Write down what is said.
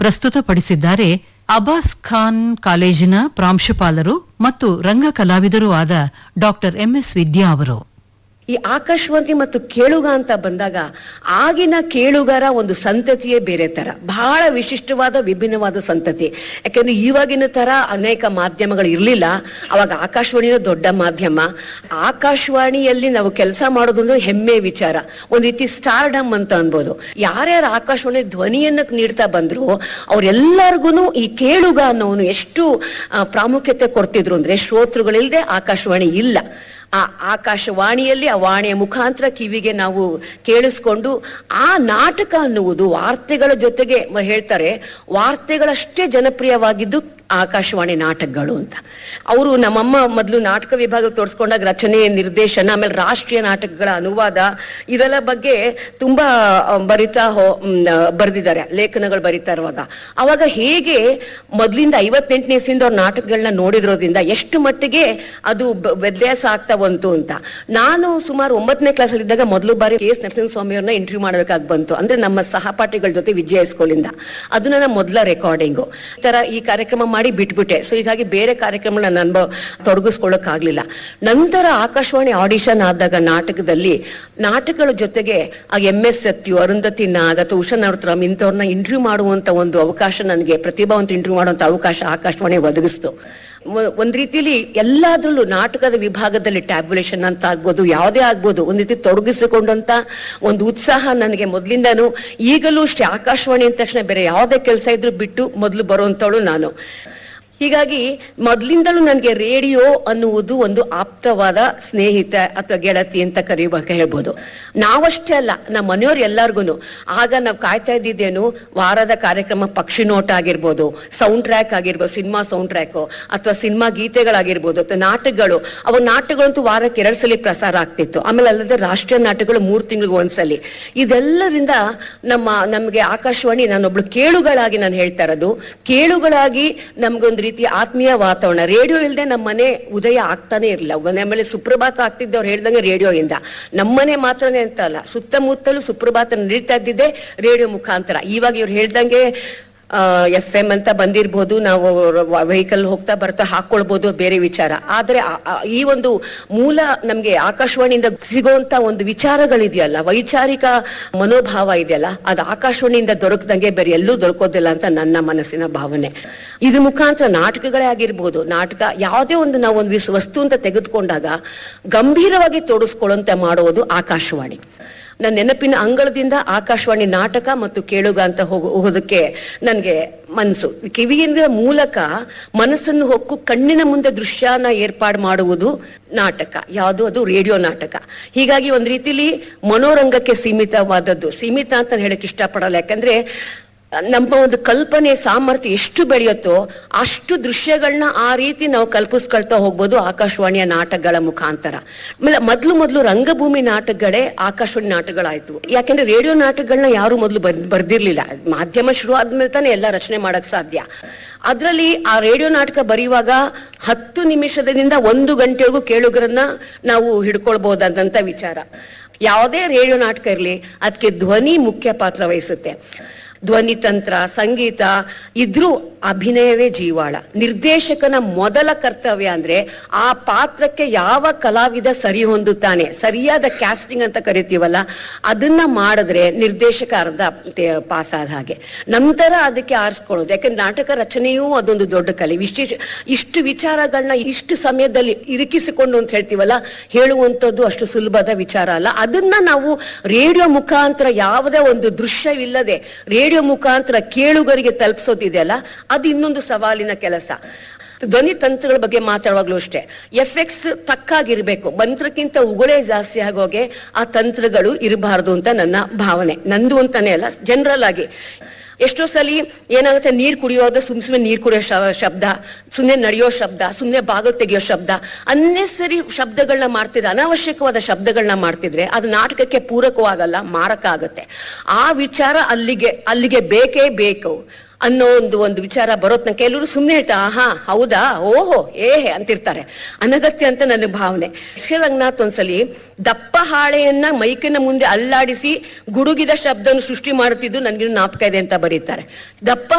ಪ್ರಸ್ತುತಪಡಿಸಿದ್ದಾರೆ ಅಬ್ಬಾಸ್ ಖಾನ್ ಕಾಲೇಜಿನ ಪ್ರಾಂಶುಪಾಲರು ಮತ್ತು ರಂಗ ಕಲಾವಿದರೂ ಆದ ಡಾಕ್ಟರ್ ಎಂಎಸ್ ವಿದ್ಯಾ ಅವರು ಈ ಆಕಾಶವಾಣಿ ಮತ್ತು ಕೇಳುಗ ಅಂತ ಬಂದಾಗ ಆಗಿನ ಕೇಳುಗರ ಒಂದು ಸಂತತಿಯೇ ಬೇರೆ ತರ ಬಹಳ ವಿಶಿಷ್ಟವಾದ ವಿಭಿನ್ನವಾದ ಸಂತತಿ ಯಾಕಂದ್ರೆ ಇವಾಗಿನ ತರ ಅನೇಕ ಮಾಧ್ಯಮಗಳು ಇರಲಿಲ್ಲ ಅವಾಗ ಆಕಾಶವಾಣಿಯು ದೊಡ್ಡ ಮಾಧ್ಯಮ ಆಕಾಶವಾಣಿಯಲ್ಲಿ ನಾವು ಕೆಲಸ ಮಾಡೋದು ಅಂದ್ರೆ ಹೆಮ್ಮೆ ವಿಚಾರ ಒಂದ್ ರೀತಿ ಸ್ಟಾರ್ಡಮ್ ಅಂತ ಅನ್ಬೋದು ಯಾರ್ಯಾರು ಆಕಾಶವಾಣಿ ಧ್ವನಿಯನ್ನ ನೀಡ್ತಾ ಬಂದ್ರು ಅವ್ರೆಲ್ಲರಿಗೂ ಈ ಕೇಳುಗ ಅನ್ನೋನು ಎಷ್ಟು ಆ, ಪ್ರಾಮುಖ್ಯತೆ ಕೊಡ್ತಿದ್ರು ಅಂದ್ರೆ ಶ್ರೋತೃಗಳಿಲ್ಲದೆ ಆಕಾಶವಾಣಿ ಇಲ್ಲ ಆ ಆಕಾಶವಾಣಿಯಲ್ಲಿ ಆ ವಾಣಿಯ ಮುಖಾಂತರ ಕಿವಿಗೆ ನಾವು ಕೇಳಿಸ್ಕೊಂಡು ಆ ನಾಟಕ ಅನ್ನುವುದು ವಾರ್ತೆಗಳ ಜೊತೆಗೆ ಮ- ಹೇಳ್ತಾರೆ ವಾರ್ತೆಗಳಷ್ಟೇ ಜನಪ್ರಿಯವಾಗಿದ್ದು ಆಕಾಶವಾಣಿ ನಾಟಕಗಳು ಅಂತ ಅವರು ನಮ್ಮಮ್ಮ ಮೊದಲು ನಾಟಕ ವಿಭಾಗ ತೋರಿಸ್ಕೊಂಡಾಗ ರಚನೆ ನಿರ್ದೇಶನ ಆಮೇಲೆ ರಾಷ್ಟ್ರೀಯ ನಾಟಕಗಳ ಅನುವಾದ ಇದೆಲ್ಲ ಬಗ್ಗೆ ತುಂಬಾ ಆ, ಬರಿತಾ ಹೋ ಬರೆದಿದ್ದಾರೆ ಲೇಖನಗಳು ಬರಿತಾ ಇರುವಾಗ ಅವಾಗ ಹೇಗೆ ಮೊದಲಿಂದ ಐವತ್ತೆಂಟನೇ ಇಸ್ವಿಯಿಂದ ಅವ್ರ ನಾಟಕಗಳನ್ನ ನೋಡಿದ್ರೋದ್ರಿಂದ ಎಷ್ಟು ಮಟ್ಟಿಗೆ ಅದು ಬ- ವ್ಯತ್ಯಾಸ ಆಗ್ತಾ ಬಂತು ಅಂತ ನಾನು ಸುಮಾರು ಒಂಬತ್ತನೇ ಕ್ಲಾಸಲ್ಲಿ ಇದ್ದಾಗ ಮೊದಲು ಬಾರಿ ಕೆ ಎಸ್ ನರಸಿಂಹಸ್ವಾಮಿ ಅವ್ರನ್ನ ಇಂಟರ್ವ್ಯೂ ಮಾಡ್ಬೇಕಾಗಿ ಬಂತು ಅಂದ್ರೆ ನಮ್ಮ ಸಹಪಾಠಿಗಳ ಜೊತೆ ವಿಜಯ ಹೈಸ್ಕೂಲಿಂದ ಅದು ನನ್ನ ಮೊದಲ ರೆಕಾರ್ಡಿಂಗು ಈ ತರ ಈ ಕಾರ್ಯಕ್ರಮ ಮಾಡಿ ಬಿಟ್ಬಿಟ್ಟೆ ಸೊ ಹೀಗಾಗಿ ಬೇರೆ ಕಾರ್ಯಕ್ರಮ ನನ್ನ ಅನುಭವ ತೊಡಗಿಸ್ಕೊಳ್ಳೋಕ್ ಆಗ್ಲಿಲ್ಲ ನಂತರ ಆಕಾಶವಾಣಿ ಆಡಿಷನ್ ಆದಾಗ ನಾಟಕದಲ್ಲಿ ನಾಟಕಗಳ ಜೊತೆಗೆ ಆ ಎಂ ಎಸ್ ಸತ್ಯು ಅರುಂಧತಿ ನಾಗ್ ಅಥವಾ ಉಷಾ ನವರತ್ನಂ ಇಂಥವ್ರನ್ನ ಇಂಟರ್ವ್ಯೂ ಮಾಡುವಂತ ಒಂದು ಅವಕಾಶ ನನಗೆ ಪ್ರತಿಭಾವಂತ ಇಂಟರ್ವ್ಯೂ ಮಾಡುವಂತ ಅವಕಾಶ ಆಕಾಶವಾಣಿ ಒದಗಿಸ್ತು ಮ- ಒಂದ್ ರೀತಿಯಲ್ಲಿ ಎಲ್ಲಾದ್ರಲ್ಲೂ ನಾಟಕದ ವಿಭಾಗದಲ್ಲಿ ಟ್ಯಾಬ್ಯುಲೇಷನ್ ಅಂತ ಆಗ್ಬೋದು ಯಾವುದೇ ಆಗ್ಬೋದು ಒಂದ್ ರೀತಿ ತೊಡಗಿಸಿಕೊಂಡಂತ ಒಂದು ಉತ್ಸಾಹ ನನಗೆ ಮೊದ್ಲಿಂದಾನು ಈಗಲೂ ಅಷ್ಟೇ ಆಕಾಶವಾಣಿ ಅಂದ ತಕ್ಷಣ ಬೇರೆ ಯಾವುದೇ ಕೆಲಸ ಇದ್ರೂ ಬಿಟ್ಟು ಮೊದಲು ಬರುವಂತವಳು ನಾನು ಹೀಗಾಗಿ ಮೊದ್ಲಿಂದಲೂ ನನಗೆ ರೇಡಿಯೋ ಅನ್ನುವುದು ಒಂದು ಆಪ್ತವಾದ ಸ್ನೇಹಿತ ಅಥವಾ ಗೆಳತಿ ಅಂತ ಕರೆಯುವಾಗ ಹೇಳ್ಬೋದು ನಾವಷ್ಟೇ ಅಲ್ಲ ನಮ್ಮ ಮನೆಯವ್ರು ಎಲ್ಲಾರ್ಗು ಆಗ ನಾವು ಕಾಯ್ತಾ ಇದ್ದಿದ್ದೇನು ವಾರದ ಕಾರ್ಯಕ್ರಮ ಪಕ್ಷಿ ನೋಟ ಆಗಿರ್ಬೋದು ಸೌಂಡ್ ಟ್ರ್ಯಾಕ್ ಆಗಿರ್ಬೋದು ಸಿನಿಮಾ ಸೌಂಡ್ ಟ್ರ್ಯಾಕ್ ಅಥವಾ ಸಿನಿಮಾ ಗೀತೆಗಳಾಗಿರ್ಬೋದು ಅಥವಾ ನಾಟಕಗಳು ಅವ ನಾಟಕಗಳಂತೂ ವಾರಕ್ಕೆ ಎರಡು ಸಲ ಪ್ರಸಾರ ಆಗ್ತಿತ್ತು ಆಮೇಲೆ ಅಲ್ಲದೆ ರಾಷ್ಟ್ರೀಯ ನಾಟಕಗಳು ಮೂರು ತಿಂಗಳಿಗೆ ಒಂದ್ಸಲಿ ಇದೆಲ್ಲರಿಂದ ನಮ್ಮ ನಮಗೆ ಆಕಾಶವಾಣಿ ನಾನೊಬ್ಳು ಕೇಳುಗಳಾಗಿ ನಾನು ಹೇಳ್ತಾ ಇರೋದು ಕೇಳುಗಳಾಗಿ ನಮ್ಗೊಂದು ರೀತಿ ಆತ್ಮೀಯ ವಾತಾವರಣ ರೇಡಿಯೋ ಇಲ್ಲದೆ ನಮ್ಮ ಮನೆ ಉದಯ ಆಗ್ತಾನೆ ಇರಲಿಲ್ಲ ಮನೆ ಮೇಲೆ ಸುಪ್ರಭಾತ ಆಗ್ತಿದ್ದವ್ರು ಹೇಳ್ದಂಗೆ ರೇಡಿಯೋ ಇಂದ ನಮ್ಮನೆ ಮಾತ್ರನೇ ಅಂತ ಅಲ್ಲ ಸುತ್ತಮುತ್ತಲೂ ಸುಪ್ರಭಾತ ನಡೀತಾ ಇದ್ದಿದ್ದೆ ರೇಡಿಯೋ ಮುಖಾಂತರ ಇವಾಗ ಇವ್ರು ಹೇಳ್ದಂಗೆ ಎಫ್ ಎಂ ಅಂತ ಬಂದಿರ್ಬೋದು ನಾವು ವೆಹಿಕಲ್ ಹೋಗ್ತಾ ಬರ್ತಾ ಹಾಕೊಳ್ಬೋದು ಬೇರೆ ವಿಚಾರ ಆದ್ರೆ ಆ- ಆ- ಈ ಒಂದು ಮೂಲ ನಮ್ಗೆ ಆಕಾಶವಾಣಿಯಿಂದ ಸಿಗುವಂತ ಒಂದು ವಿಚಾರಗಳಿದೆಯಲ್ಲ ವೈಚಾರಿಕ ಮನೋಭಾವ ಇದೆಯಲ್ಲ ಅದು ಆಕಾಶವಾಣಿಯಿಂದ ದೊರಕದಂಗೆ ಬೇರೆ ಎಲ್ಲೂ ದೊರಕೋದಿಲ್ಲ ಅಂತ ನನ್ನ ಮನಸ್ಸಿನ ಭಾವನೆ ಇದ್ರ ಮುಖಾಂತರ ನಾಟಕಗಳೇ ಆಗಿರ್ಬೋದು ನಾಟಕ ಯಾವುದೇ ಒಂದು ನಾವು ಒಂದು ವಿಸ್- ವಸ್ತು ಅಂತ ತೆಗೆದುಕೊಂಡಾಗ ಗಂಭೀರವಾಗಿ ತೋಡಿಸ್ಕೊಳ್ಳುವಂತೆ ಮಾಡುವುದು ಆಕಾಶವಾಣಿ ನನ್ನ ನೆನಪಿನ ಅಂಗಳದಿಂದ ಆಕಾಶವಾಣಿ ನಾಟಕ ಮತ್ತು ಕೇಳುಗ ಅಂತ ಹೋಗೋ ಹೋಗೋದಕ್ಕೆ ನನಗೆ ಮನಸ್ಸು ಕಿವಿಯಿಂದ ಮೂಲಕ ಮನಸ್ಸನ್ನು ಹೊಕ್ಕು ಕಣ್ಣಿನ ಮುಂದೆ ದೃಶ್ಯನ ಏರ್ಪಾಡು ಮಾಡುವುದು ನಾಟಕ ಯಾವುದು ಅದು ರೇಡಿಯೋ ನಾಟಕ ಹೀಗಾಗಿ ಒಂದು ರೀತಿಲಿ ಮನೋರಂಗಕ್ಕೆ ಸೀಮಿತವಾದದ್ದು ಸೀಮಿತ ಅಂತ ನಾನು ಹೇಳಕ್ ಇಷ್ಟಪಡಲ್ಲ ಯಾಕಂದ್ರೆ ನಮ್ಮ ಒಂದು ಕಲ್ಪನೆ ಸಾಮರ್ಥ್ಯ ಎಷ್ಟು ಬೆಳೆಯುತ್ತೋ ಅಷ್ಟು ದೃಶ್ಯಗಳನ್ನ ಆ ರೀತಿ ನಾವು ಕಲ್ಪಿಸ್ಕೊಳ್ತಾ ಹೋಗ್ಬೋದು ಆಕಾಶವಾಣಿಯ ನಾಟಕಗಳ ಮುಖಾಂತರ ಆಮೇಲೆ ಮೊದ್ಲು ಮೊದಲು ರಂಗಭೂಮಿ ನಾಟಕಗಳೇ ಆಕಾಶವಾಣಿ ನಾಟಕಗಳಾಯ್ತು ಯಾಕಂದ್ರೆ ರೇಡಿಯೋ ನಾಟಕಗಳನ್ನ ಯಾರು ಮೊದಲು ಬರ್ ಬರ್ದಿರ್ಲಿಲ್ಲ ಮಾಧ್ಯಮ ಶುರು ಆದ್ಮೇಲೆ ತಾನೇ ಎಲ್ಲ ರಚನೆ ಮಾಡಕ್ ಸಾಧ್ಯ ಅದ್ರಲ್ಲಿ ಆ ರೇಡಿಯೋ ನಾಟಕ ಬರೆಯುವಾಗ ಹತ್ತು ನಿಮಿಷದಿಂದ ಒಂದು ಗಂಟೆವರೆಗೂ ಕೇಳುಗರನ್ನ ನಾವು ಹಿಡ್ಕೊಳ್ಬಹುದಾದಂತ ವಿಚಾರ ಯಾವುದೇ ರೇಡಿಯೋ ನಾಟಕ ಇರಲಿ ಅದಕ್ಕೆ ಧ್ವನಿ ಮುಖ್ಯ ಪಾತ್ರ ವಹಿಸುತ್ತೆ ಧ್ವನಿ ತಂತ್ರ ಸಂಗೀತ ಇದ್ರೂ ಅಭಿನಯವೇ ಜೀವಾಳ ನಿರ್ದೇಶಕನ ಮೊದಲ ಕರ್ತವ್ಯ ಅಂದ್ರೆ ಆ ಪಾತ್ರಕ್ಕೆ ಯಾವ ಕಲಾವಿದ ಸರಿ ಹೊಂದುತ್ತಾನೆ ಸರಿಯಾದ ಕ್ಯಾಸ್ಟಿಂಗ್ ಅಂತ ಕರಿತೀವಲ್ಲ ಅದನ್ನ ಮಾಡಿದ್ರೆ ನಿರ್ದೇಶಕ ಅರ್ಧ ಪಾಸ್ ಆದ ಹಾಗೆ ನಂತರ ಅದಕ್ಕೆ ಆರಿಸ್ಕೊಳ್ಳೋದು ಯಾಕಂದ್ರೆ ನಾಟಕ ರಚನೆಯೂ ಅದೊಂದು ದೊಡ್ಡ ಕಲೆ ವಿಶೇಷ ಇಷ್ಟು ವಿಚಾರಗಳನ್ನ ಇಷ್ಟು ಸಮಯದಲ್ಲಿ ಇರಿಕಿಸಿಕೊಂಡು ಅಂತ ಹೇಳ್ತೀವಲ್ಲ ಹೇಳುವಂಥದ್ದು ಅಷ್ಟು ಸುಲಭದ ವಿಚಾರ ಅಲ್ಲ ಅದನ್ನ ನಾವು ರೇಡಿಯೋ ಮುಖಾಂತರ ಯಾವುದೇ ಒಂದು ದೃಶ್ಯವಿಲ್ಲದೆ ರೇಡಿಯೋ ಮುಖಾಂತರ ಕೇಳುಗರಿಗೆ ತಲುಪಿಸೋದಿದೆಯಲ್ಲ ಅದು ಇನ್ನೊಂದು ಸವಾಲಿನ ಕೆಲಸ ಧ್ವನಿ ತಂತ್ರಗಳ ಬಗ್ಗೆ ಮಾತಾಡುವಾಗ್ಲೂ ಅಷ್ಟೇ ಎಫ್ ಎಕ್ಸ್ ತಕ್ಕಾಗಿರ್ಬೇಕು ಮಂತ್ರಕ್ಕಿಂತ ಉಗುಳೇ ಜಾಸ್ತಿ ಆಗೋಗೆ ಆ ತಂತ್ರಗಳು ಇರಬಾರ್ದು ಅಂತ ನನ್ನ ಭಾವನೆ ನಂದು ಅಂತಾನೆ ಅಲ್ಲ ಜನರಲ್ ಆಗಿ ಎಷ್ಟೋ ಸಲಿ ಏನಾಗುತ್ತೆ ನೀರ್ ಕುಡಿಯೋದು ಸುಮ್ ಸುಮ್ಮನೆ ನೀರ್ ಕುಡಿಯೋ ಶ- ಶಬ್ದ ಸುಮ್ಮನೆ ನಡೆಯೋ ಶಬ್ದ ಸುಮ್ಮನೆ ಬಾಗಿಲು ತೆಗೆಯೋ ಶಬ್ದ ಅನ್ನೆಸರಿ ಶಬ್ದಗಳನ್ನ ಮಾಡ್ತಿದ್ರೆ ಅನಾವಶ್ಯಕವಾದ ಶಬ್ದಗಳನ್ನ ಮಾಡ್ತಿದ್ರೆ ಅದು ನಾಟಕಕ್ಕೆ ಪೂರಕವಾಗಲ್ಲ ಮಾರಕ ಆಗುತ್ತೆ ಆ ವಿಚಾರ ಅಲ್ಲಿಗೆ ಅಲ್ಲಿಗೆ ಬೇಕೇ ಬೇಕು ಅನ್ನೋ ಒಂದು ಒಂದು ವಿಚಾರ ಬರೋತ್ನ ಕೆಲವರು ಸುಮ್ಮನೆ ಹೇಳ್ತಾ ಆಹಾ ಹೌದಾ ಓಹೋ ಏಹೆ ಅಂತಿರ್ತಾರೆ ಅನಗತ್ಯ ಅಂತ ನನ್ನ ಭಾವನೆ ಶ್ರೀ ರಂಗನಾಥ್ ಒಂದ್ಸಲಿ ದಪ್ಪ ಹಾಳೆಯನ್ನ ಮೈಕಿನ ಮುಂದೆ ಅಲ್ಲಾಡಿಸಿ ಗುಡುಗಿದ ಶಬ್ದವನ್ನು ಸೃಷ್ಟಿ ಮಾಡುತ್ತಿದ್ದು ನನ್ಗೆ ಜ್ಞಾಪಕ ಇದೆ ಅಂತ ಬರೀತಾರೆ ದಪ್ಪ